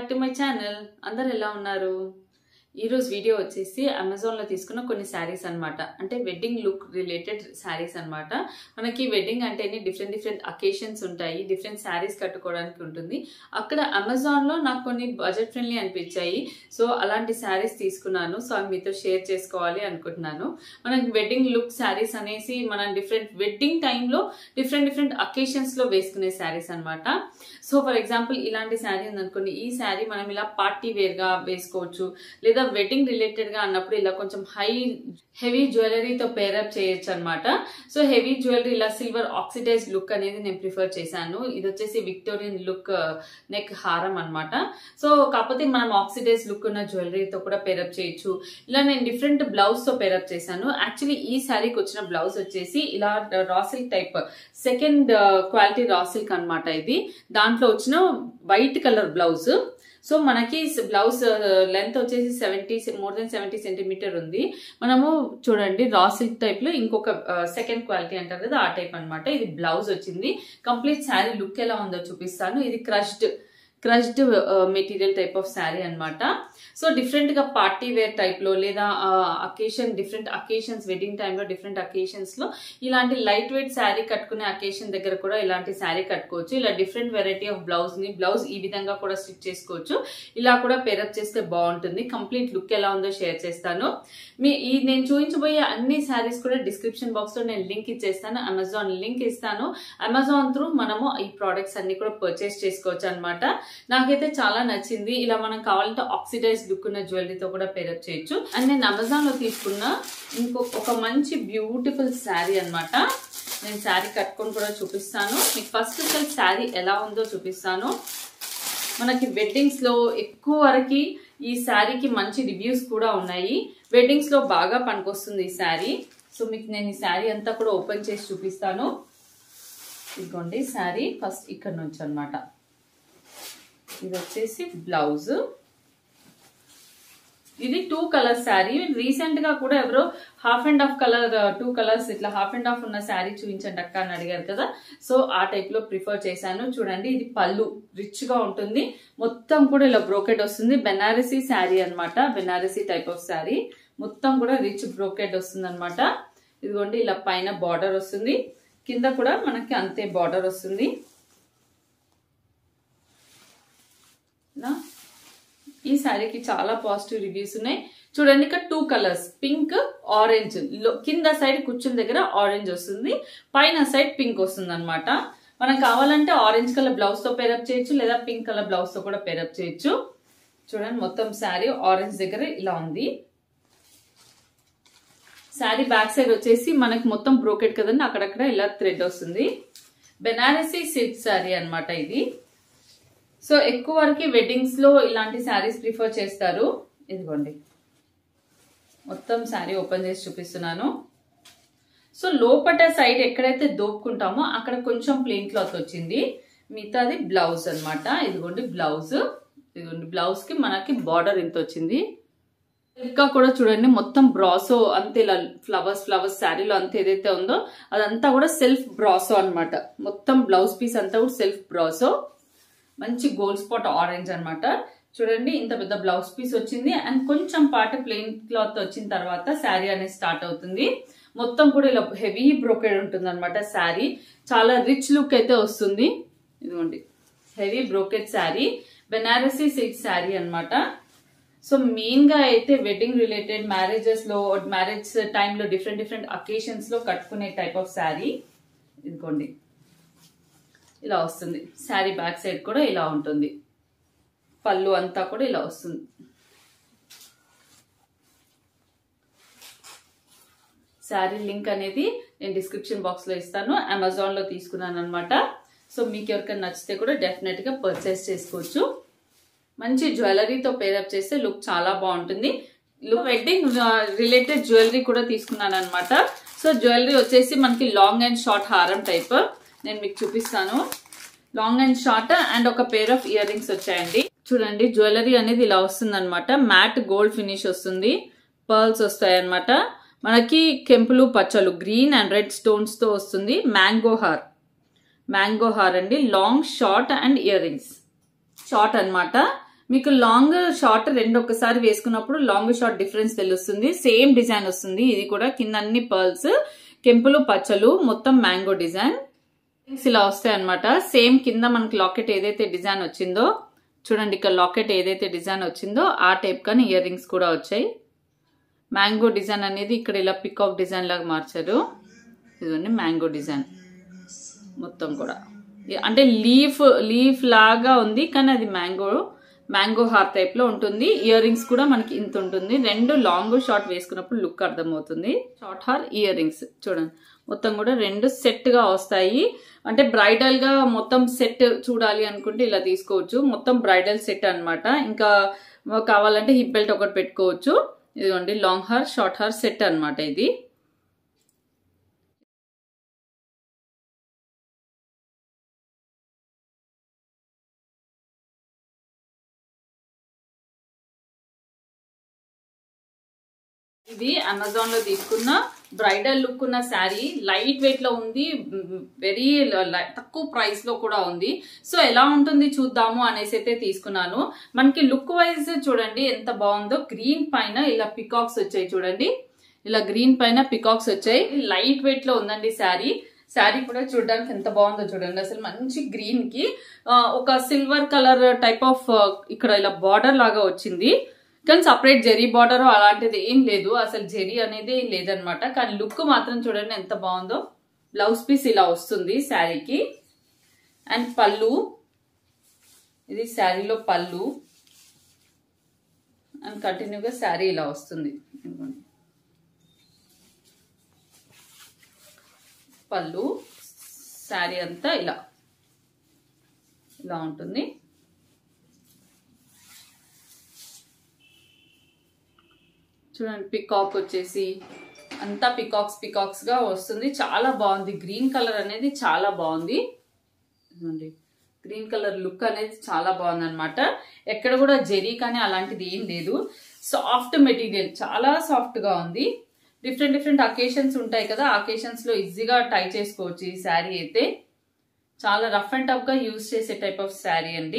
back to my channel అందరు ఎలా ఉన్నారు ఈరోజు వీడియో వచ్చేసి అమెజాన్లో తీసుకున్న కొన్ని శారీస్ అన్నమాట అంటే వెడ్డింగ్ లుక్ రిలేటెడ్ శారీస్ అన్నమాట మనకి వెడ్డింగ్ అంటేనే డిఫరెంట్ డిఫరెంట్ అకేషన్స్ ఉంటాయి డిఫరెంట్ శారీస్ కట్టుకోవడానికి ఉంటుంది అక్కడ అమెజాన్లో నాకు కొన్ని బడ్జెట్ ఫ్రెండ్లీ అనిపించాయి సో అలాంటి శారీస్ తీసుకున్నాను సో అవి మీతో షేర్ చేసుకోవాలి అనుకుంటున్నాను మనకి వెడ్డింగ్ లుక్ శారీస్ అనేసి మనం డిఫరెంట్ వెడ్డింగ్ టైంలో డిఫరెంట్ డిఫరెంట్ అకేషన్స్లో వేసుకునే శారీస్ అన్నమాట సో ఫర్ ఎగ్జాంపుల్ ఇలాంటి శారీ ఉందనుకోండి ఈ శారీ మనం ఇలా పార్టీ వేర్గా వేసుకోవచ్చు లేదా వెడ్డింగ్ రిలేటెడ్ గా అన్నప్పుడు ఇలా కొంచెం హై హెవీ జ్యువెలరీతో పేరప్ చేయొచ్చు అనమాట సో హెవీ జ్యువెలరీ ఇలా సిల్వర్ ఆక్సిడైజ్ లుక్ అనేది నేను ప్రిఫర్ చేశాను ఇది వచ్చేసి విక్టోరియన్ లుక్ నెక్ హారం అన్నమాట సో కాకపోతే మనం ఆక్సిడైజ్ లుక్ ఉన్న జ్యువెలరీతో కూడా పేరప్ చేయొచ్చు ఇలా నేను డిఫరెంట్ బ్లౌజ్ తో పేరప్ చేశాను యాక్చువల్లీ ఈ శారీకి వచ్చిన బ్లౌజ్ వచ్చేసి ఇలా raw silk type second quality raw silk అన్నమాట ఇది దాంట్లో వచ్చిన వైట్ కలర్ బ్లౌజ్ సో మనకి బ్లౌజ్ లెంత్ వచ్చేసి seventy more than seventy centimetre ఉంది మనము చూడండి రా సిల్క్ టైప్ లో ఇంకొక సెకండ్ క్వాలిటీ అంటారు కదా ఆ టైప్ అన్నమాట ఇది బ్లౌజ్ వచ్చింది కంప్లీట్ శారీ లుక్ ఎలా ఉందో చూపిస్తాను ఇది crushed crushed material type of sari అన్నమాట సో డిఫరెంట్ గా పార్టీ వేర్ టైప్ లో లేదా అకేషన్ డిఫరెంట్ అకేషన్స్ వెడ్డింగ్ టైంలో డిఫరెంట్ అకేషన్స్ లో ఇలాంటి లైట్ వెయిట్ శారీ కట్టుకునే అకేషన్ దగ్గర కూడా ఇలాంటి శారీ కట్టుకోవచ్చు ఇలా డిఫరెంట్ వెరైటీ ఆఫ్ బ్లౌజ్ ని బ్లౌజ్ ఈ విధంగా కూడా స్టిచ్ చేసుకోవచ్చు ఇలా కూడా పేరప్ చేస్తే బాగుంటుంది కంప్లీట్ లుక్ ఎలా ఉందో షేర్ చేస్తాను మీ ఈ నేను చూపించబోయే అన్ని శారీస్ కూడా డిస్క్రిప్షన్ బాక్స్ లో నేను లింక్ ఇచ్చేస్తాను అమెజాన్ లింక్ ఇస్తాను అమెజాన్ త్రూ మనము ఈ ప్రోడక్ట్స్ అన్ని కూడా పర్చేస్ చేసుకోవచ్చు అనమాట నాకైతే చాలా నచ్చింది ఇలా మనం కావాలంటే ఆక్సిడైజ్ లుక్ ఉన్న జ్యువెలరీతో కూడా పేరప్ చేయొచ్చు అండ్ నేను అమెజాన్ లో తీసుకున్న ఇంకో ఒక మంచి బ్యూటిఫుల్ శారీ అనమాట నేను శారీ కట్టుకొని కూడా చూపిస్తాను మీకు ఫస్ట్ అసలు శారీ ఎలా ఉందో చూపిస్తాను మనకి వెడ్డింగ్స్ లో ఎక్కువ వరకు ఈ శారీకి మంచి రివ్యూస్ కూడా ఉన్నాయి వెడ్డింగ్స్ లో బాగా పనికొస్తుంది ఈ శారీ సో మీకు నేను ఈ శారీ అంతా కూడా ఓపెన్ చేసి చూపిస్తాను ఇదిగోండి శారీ ఫస్ట్ ఇక్కడ నుంచి అనమాట ఇది వచ్చేసి బ్లౌజ్ ఇది టూ కలర్ శారీ రీసెంట్ గా కూడా ఎవరో half and half colour two colours ఇట్లా హాఫ్ అండ్ హాఫ్ ఉన్న శారీ చూపించండి అక్క అని అడిగారు కదా సో ఆ టైప్ లో ప్రిఫర్ చేశాను చూడండి ఇది పళ్ళు రిచ్ గా ఉంటుంది మొత్తం కూడా ఇలా బ్రోకెట్ వస్తుంది బెనారసీ శారీ అనమాట బెనారసీ టైప్ ఆఫ్ శారీ మొత్తం కూడా రిచ్ బ్రోకెట్ వస్తుంది అనమాట ఇదిగోండి ఇలా పైన బార్డర్ వస్తుంది కింద కూడా మనకి అంతే బార్డర్ వస్తుంది ఇలా ఈ శారీకి చాలా పాజిటివ్ రివ్యూస్ ఉన్నాయి చూడండి ఇక్కడ టూ కలర్స్ పింక్ ఆరెంజ్ కింద సైడ్ కూర్చుని దగ్గర ఆరెంజ్ వస్తుంది పైన సైడ్ పింక్ వస్తుంది అనమాట మనం కావాలంటే ఆరెంజ్ కలర్ బ్లౌజ్ తో పేరప్ చేయొచ్చు లేదా పింక్ కలర్ బ్లౌజ్ తో కూడా పేరప్ చేయొచ్చు చూడండి మొత్తం శారీ ఆరెంజ్ దగ్గర ఇలా ఉంది శారీ బ్యాక్ సైడ్ వచ్చేసి మనకి మొత్తం బ్రోకెట్ కదండి అక్కడక్కడ ఇలా థ్రెడ్ వస్తుంది బెనారసీ సిల్క్ శారీ అనమాట ఇది సో ఎక్కువ వరకు వెడ్డింగ్స్ లో ఇలాంటి శారీస్ ప్రిఫర్ చేస్తారు ఇదిగోండి మొత్తం శారీ ఓపెన్ చేసి చూపిస్తున్నాను సో లోపట సైడ్ ఎక్కడైతే దోపుకుంటామో అక్కడ కొంచెం ప్లెయిన్ క్లాత్ వచ్చింది మిగతాది బ్లౌజ్ అనమాట ఇదిగోండి బ్లౌజ్ ఇదిగోండి బ్లౌజ్ కి మనకి బార్డర్ ఇంత వచ్చింది ఇంకా కూడా చూడండి మొత్తం బ్రాసో అంతే ఇలా ఫ్లవర్స్ ఫ్లవర్స్ శారీలో అంత ఏదైతే ఉందో అదంతా కూడా సెల్ఫ్ బ్రాసో అనమాట మొత్తం బ్లౌజ్ పీస్ అంతా కూడా సెల్ఫ్ బ్రాసో మంచి గోల్డ్ స్పాట్ ఆరెంజ్ అనమాట చూడండి ఇంత పెద్ద బ్లౌజ్ పీస్ వచ్చింది అండ్ కొంచెం పాట ప్లెయిన్ క్లాత్ వచ్చిన తర్వాత శారీ అనేది స్టార్ట్ అవుతుంది మొత్తం కూడా ఇలా హెవీ బ్రోకెడ్ ఉంటుంది అనమాట శారీ చాలా రిచ్ లుక్ అయితే వస్తుంది ఇదిగోండి heavy brocade sari Banarasi silk sari అనమాట సో మెయిన్ గా అయితే వెడ్డింగ్ రిలేటెడ్ మ్యారేజెస్ లో మ్యారేజ్ టైంలో డిఫరెంట్ డిఫరెంట్ అకేషన్స్ లో కట్టుకునే టైప్ ఆఫ్ శారీ ఇదిగోండి ఇలా వస్తుంది శారీ బ్యాక్ సైడ్ కూడా ఇలా ఉంటుంది పళ్ళు అంతా కూడా ఇలా వస్తుంది శారీ లింక్ అనేది నేను డిస్క్రిప్షన్ బాక్స్ లో ఇస్తాను అమెజాన్ లో తీసుకున్నాను అనమాట సో మీకు ఎవరికైనా నచ్చితే కూడా డెఫినెట్ గా పర్చేస్ చేసుకోవచ్చు మంచి జ్యువెలరీతో పేరప్ చేస్తే లుక్ చాలా బాగుంటుంది వెడ్డింగ్ రిలేటెడ్ జ్యువెలరీ కూడా తీసుకున్నాను అనమాట సో జ్యువెలరీ వచ్చేసి మనకి లాంగ్ అండ్ షార్ట్ హారం టైప్ నేను మీకు చూపిస్తాను లాంగ్ అండ్ షార్ట్ అండ్ ఒక పేర్ ఆఫ్ ఇయర్ రింగ్స్ వచ్చాయండి చూడండి జ్యువెలరీ అనేది ఇలా వస్తుంది అనమాట మ్యాట్ గోల్డ్ ఫినిష్ వస్తుంది పర్ల్స్ వస్తాయి అనమాట మనకి కెంపులు పచ్చలు గ్రీన్ అండ్ రెడ్ స్టోన్స్ తో వస్తుంది మ్యాంగో హార్ మ్యాంగో హార్ అండి long short and earrings short అనమాట మీకు లాంగ్ షార్ట్ రెండు ఒక్కసారి వేసుకున్నప్పుడు లాంగ్ షార్ట్ డిఫరెన్స్ తెలుస్తుంది సేమ్ డిజైన్ వస్తుంది ఇది కూడా కింద అన్ని పర్ల్స్ కెంపులు పచ్చలు మొత్తం మ్యాంగో డిజైన్ ఇలా వస్తాయి అనమాట సేమ్ కింద మనకి లాకెట్ ఏదైతే డిజైన్ వచ్చిందో చూడండి ఇక్కడ లాకెట్ ఏదైతే డిజైన్ వచ్చిందో ఆ టైప్ కానీ ఇయర్ రింగ్స్ కూడా వచ్చాయి మ్యాంగో డిజైన్ అనేది ఇక్కడ ఇలా పికాక్ డిజైన్ లాగా మార్చారు ఇదండి మ్యాంగో డిజైన్ మొత్తం కూడా అంటే లీఫ్ లీఫ్ లాగా ఉంది కానీ అది మ్యాంగో మ్యాంగో హార్ టైప్ లో ఉంటుంది ఇయర్ రింగ్స్ కూడా మనకి ఇంత ఉంటుంది రెండు లాంగ్ షార్ట్ వేసుకున్నప్పుడు లుక్ అర్థమవుతుంది షార్ట్ హార్ ఇయర్ రింగ్స్ చూడండి మొత్తం కూడా రెండు సెట్ గా వస్తాయి అంటే బ్రైడల్ గా మొత్తం సెట్ చూడాలి అనుకుంటే ఇలా తీసుకోవచ్చు మొత్తం బ్రైడల్ సెట్ అన్నమాట ఇంకా కావాలంటే హిప్ బెల్ట్ ఒకటి పెట్టుకోవచ్చు ఇదిగోండి లాంగ్ హార్ షార్ట్ హార్ సెట్ అన్నమాట ఇది ఇది అమెజాన్ లో తీసుకున్న బ్రైడల్ లుక్ ఉన్న శారీ లైట్ వెయిట్ లో ఉంది వెరీ తక్కువ ప్రైస్ లో కూడా ఉంది సో ఎలా ఉంటుంది చూద్దాము అనేసి అయితే తీసుకున్నాను మనకి లుక్ వైజ్ చూడండి ఎంత బాగుందో గ్రీన్ పైన ఇలా పికాక్స్ వచ్చాయి చూడండి ఇలా గ్రీన్ పైన పికాక్స్ వచ్చాయి లైట్ వెయిట్ లో ఉందండి శారీ శారీ కూడా చూడడానికి ఎంత బాగుందో చూడండి అసలు మంచి గ్రీన్ కి ఒక సిల్వర్ కలర్ టైప్ ఆఫ్ ఇక్కడ ఇలా బార్డర్ లాగా వచ్చింది కానీ సపరేట్ జెరీ బార్డర్ అలాంటిది ఏం లేదు అసలు జెరీ అనేది లేదనమాట కానీ లుక్ మాత్రం చూడండి ఎంత బాగుందో బ్లౌజ్ పీస్ ఇలా వస్తుంది శారీకి అండ్ పళ్ళు ఇది శారీలో పళ్ళు అండ్ కంటిన్యూగా శారీ ఇలా వస్తుంది పళ్ళు శారీ అంతా ఇలా ఇలా ఉంటుంది చూడండి పికాక్ వచ్చేసి అంతా పికాక్స్ పికాక్స్ గా వస్తుంది చాలా బాగుంది గ్రీన్ కలర్ అనేది చాలా బాగుంది గ్రీన్ కలర్ లుక్ అనేది చాలా బాగుంది అనమాట ఎక్కడ కూడా జెరీ కానీ అలాంటిది ఏం లేదు సాఫ్ట్ మెటీరియల్ చాలా సాఫ్ట్ గా ఉంది డిఫరెంట్ డిఫరెంట్ అకేషన్స్ ఉంటాయి కదా అకేషన్స్ లో ఈజీగా టై చేసుకోవచ్చు ఈ శారీ అయితే చాలా రఫ్ అండ్ టఫ్ గా యూజ్ చేసే టైప్ ఆఫ్ శారీ అండి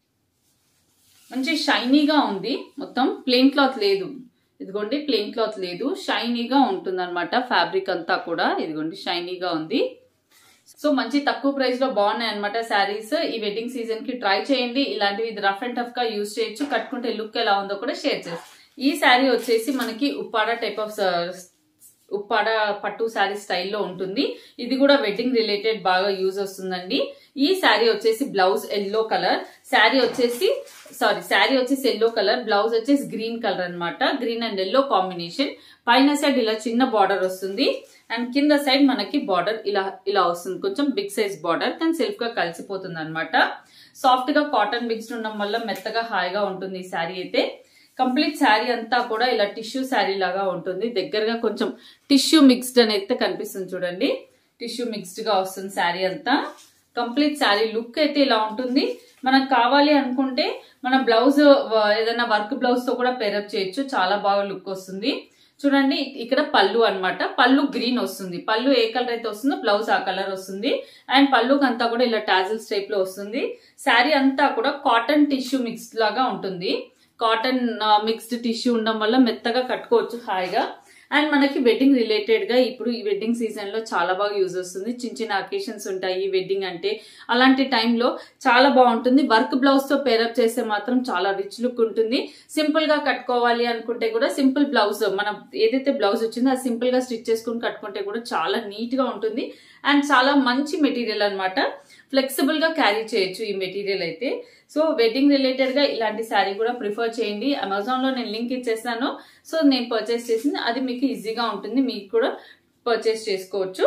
మంచి షైనీగా ఉంది మొత్తం ప్లెయిన్ క్లాత్ లేదు ఇదిగోండి ప్లెయిన్ క్లాత్ లేదు షైనీగా ఉంటుంది అనమాట ఫ్యాబ్రిక్ అంతా కూడా ఇదిగోండి షైనీగా ఉంది సో మంచి తక్కువ ప్రైస్ లో బాగున్నాయి అనమాట శారీస్ ఈ వెడ్డింగ్ సీజన్ కి ట్రై చేయండి ఇలాంటివి ఇది రఫ్ అండ్ టఫ్ గా యూజ్ చేయొచ్చు కట్టుకుంటే లుక్ ఎలా ఉందో కూడా షేర్ చేస్తాం ఈ శారీ వచ్చేసి మనకి ఉప్పాడ టైప్ ఆఫ్ ఉప్పాడ పట్టు శారీ స్టైల్లో ఉంటుంది ఇది కూడా వెడ్డింగ్ రిలేటెడ్ బాగా యూజ్ వస్తుందండి ఈ శారీ వచ్చేసి బ్లౌజ్ ఎల్లో కలర్ శారీ వచ్చేసి సారీ శారీ వచ్చేసి ఎల్లో కలర్ బ్లౌజ్ వచ్చేసి గ్రీన్ కలర్ అనమాట గ్రీన్ అండ్ ఎల్లో కాంబినేషన్ పైన సైడ్ ఇలా చిన్న బార్డర్ వస్తుంది అండ్ కింద సైడ్ మనకి బార్డర్ ఇలా ఇలా వస్తుంది కొంచెం బిగ్ సైజ్ బార్డర్ కానీ సెల్ఫ్ గా కలిసిపోతుంది అనమాట సాఫ్ట్ గా కాటన్ మిక్స్డ్ ఉండడం వల్ల మెత్తగా హాయిగా ఉంటుంది ఈ శారీ అయితే కంప్లీట్ శారీ అంతా కూడా ఇలా టిష్యూ శారీ లాగా ఉంటుంది దగ్గరగా కొంచెం టిష్యూ మిక్స్డ్ అని అయితే కనిపిస్తుంది చూడండి టిష్యూ మిక్స్డ్ గా వస్తుంది శారీ అంతా కంప్లీట్ శారీ లుక్ అయితే ఇలా ఉంటుంది మనకు కావాలి అనుకుంటే మన బ్లౌజ్ ఏదైనా వర్క్ బ్లౌజ్ తో కూడా పేరప్ చేయొచ్చు చాలా బాగా లుక్ వస్తుంది చూడండి ఇక్కడ పళ్ళు అనమాట పళ్ళు గ్రీన్ వస్తుంది పళ్ళు ఏ కలర్ అయితే వస్తుందో బ్లౌజ్ ఆ కలర్ వస్తుంది అండ్ పళ్ళుకి అంతా కూడా ఇలా టాజిల్స్ టైప్ లో వస్తుంది శారీ అంతా కూడా కాటన్ టిష్యూ మిక్స్డ్ లాగా ఉంటుంది కాటన్ మిక్స్డ్ టిష్యూ ఉండడం వల్ల మెత్తగా కట్టుకోవచ్చు హాయిగా అండ్ మనకి వెడ్డింగ్ రిలేటెడ్ గా ఇప్పుడు ఈ వెడ్డింగ్ సీజన్ లో చాలా బాగా యూజ్ వస్తుంది చిన్న చిన్న అకేషన్స్ ఉంటాయి వెడ్డింగ్ అంటే అలాంటి టైంలో చాలా బాగుంటుంది వర్క్ బ్లౌజ్ తో పేరప్ చేస్తే మాత్రం చాలా రిచ్ లుక్ ఉంటుంది సింపుల్ గా కట్టుకోవాలి అనుకుంటే కూడా సింపుల్ బ్లౌజ్ మనం ఏదైతే బ్లౌజ్ వచ్చిందో అది సింపుల్ గా స్టిచ్ చేసుకుని కట్టుకుంటే కూడా చాలా నీట్ గా ఉంటుంది అండ్ చాలా మంచి మెటీరియల్ అనమాట ఫ్లెక్సిబుల్ గా క్యారీ చేయొచ్చు ఈ మెటీరియల్ అయితే సో వెడ్డింగ్ రిలేటెడ్ గా ఇలాంటి శారీ కూడా ప్రిఫర్ చేయండి అమెజాన్ లో నేను లింక్ ఇచ్చేస్తాను సో నేను పర్చేస్ చేసింది అది మీకు ఈజీగా ఉంటుంది మీకు కూడా పర్చేస్ చేసుకోవచ్చు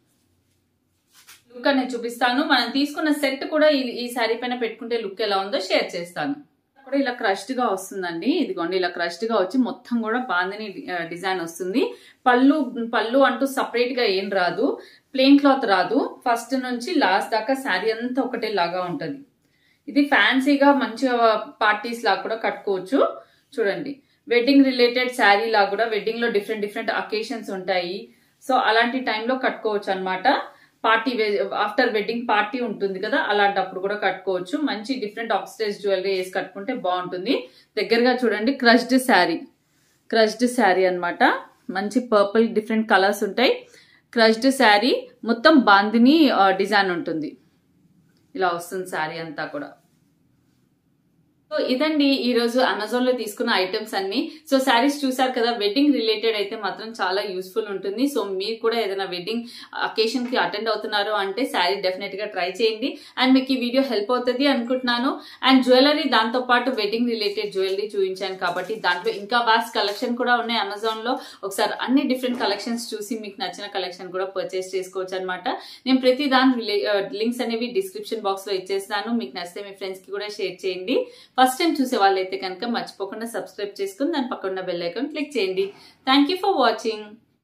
లుక్ అనేది చూపిస్తాను మనం తీసుకున్న సెట్ కూడా ఈ శారీ పైన పెట్టుకుంటే లుక్ ఎలా ఉందో షేర్ చేస్తాను కూడా ఇలా క్రష్డ్ గా వస్తుందండి ఇదిగోండి ఇలా క్రష్డ్ గా వచ్చి మొత్తం కూడా బాందిని డిజైన్ వస్తుంది పళ్ళు పళ్ళు అంటూ సపరేట్ గా ఏం రాదు ప్లెయిన్ క్లాత్ రాదు ఫస్ట్ నుంచి లాస్ట్ దాకా శారీ అంతా ఒకటే లాగా ఉంటది ఇది ఫ్యాన్సీగా మంచిగా పార్టీస్ లాగా కూడా కట్టుకోవచ్చు చూడండి వెడ్డింగ్ రిలేటెడ్ శారీ లాగా కూడా వెడ్డింగ్ లో డిఫరెంట్ డిఫరెంట్ అకేషన్స్ ఉంటాయి సో అలాంటి టైంలో కట్టుకోవచ్చు అనమాట పార్టీ ఆఫ్టర్ వెడ్డింగ్ పార్టీ ఉంటుంది కదా అలాంటప్పుడు కూడా కట్టుకోవచ్చు మంచి డిఫరెంట్ ఆక్సిడైజ్ జ్యువెలరీ వేసి కట్టుకుంటే బాగుంటుంది దగ్గరగా చూడండి క్రష్డ్ శారీ క్రష్డ్ శారీ అన్నమాట మంచి పర్పుల్ డిఫరెంట్ కలర్స్ ఉంటాయి క్రష్డ్ శారీ మొత్తం బాందిని డిజైన్ ఉంటుంది ఇలా వస్తుంది శారీ అంతా కూడా సో ఇదండి ఈ రోజు అమెజాన్ లో తీసుకున్న ఐటమ్స్ అన్ని సో శారీస్ చూసారు కదా వెడ్డింగ్ రిలేటెడ్ అయితే మాత్రం చాలా యూస్ఫుల్ ఉంటుంది సో మీరు కూడా ఏదైనా వెడ్డింగ్ అకేషన్ కి అటెండ్ అవుతున్నారు అంటే శారీ డెఫినెట్ గా ట్రై చేయండి అండ్ మీకు ఈ వీడియో హెల్ప్ అవుతుంది అనుకుంటున్నాను అండ్ జ్యువెలరీ దాంతో పాటు వెడ్డింగ్ రిలేటెడ్ జ్యువెలరీ చూపించాను కాబట్టి దాంట్లో ఇంకా వాస్ట్ కలెక్షన్ కూడా ఉన్నాయి అమెజాన్ లో ఒకసారి అన్ని డిఫరెంట్ కలెక్షన్స్ చూసి మీకు నచ్చిన కలెక్షన్ కూడా పర్చేస్ చేసుకోవచ్చు అనమాట నేను ప్రతి దాని లింక్స్ అనేవి డిస్క్రిప్షన్ బాక్స్ లో ఇచ్చేస్తాను మీకు నచ్చితే మీ ఫ్రెండ్స్ కి కూడా షేర్ చేయండి ఫస్ట్ టైం చూసే వాళ్ళైతే కనుక మర్చిపోకుండా సబ్స్క్రైబ్ చేసుకుని దాని పక్కన బెల్ ఐకాన్ క్లిక్ చేయండి థ్యాంక్ యూ ఫర్ వాచింగ్